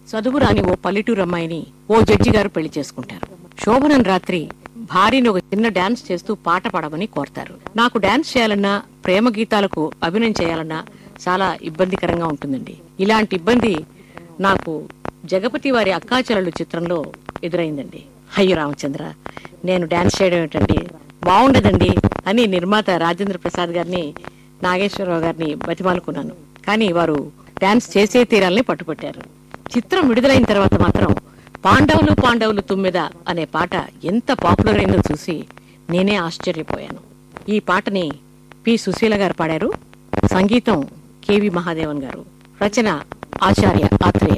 చదువు రాని ఓ పల్లెటూరు అమ్మాయిని ఓ జడ్జి గారు పెళ్లి చేసుకుంటారు శోభనం రాత్రి భార్యని ఒక చిన్న డాన్స్ చేస్తూ పాట పాడమని కోరతారు నాకు డాన్స్ చేయాలన్నా ప్రేమ గీతాలకు అభినయం చేయాలన్నా చాలా ఇబ్బందికరంగా ఉంటుందండి ఇలాంటి ఇబ్బంది నాకు జగపతి వారి అక్కాచెల్లెలు చిత్రంలో ఎదురైందండి అయ్యో రామచంద్ర నేను డాన్స్ చేయడం ఏంటండి బాగుండదండి అని నిర్మాత రాజేంద్ర ప్రసాద్ గారిని నాగేశ్వరరావు గారిని బతిమాలుకున్నాను కానీ వారు డాన్స్ చేసే తీరాలని పట్టుపట్టారు చిత్రం విడుదలైన తర్వాత మాత్రం పాండవులు పాండవులు తుమ్మెద అనే పాట ఎంత పాపులర్ అయిందో చూసి నేనే ఆశ్చర్యపోయాను ఈ పాటని పి సుశీల గారు పాడారు సంగీతం కెవి మహాదేవన్ గారు రచన ఆచార్య ఆత్రేయ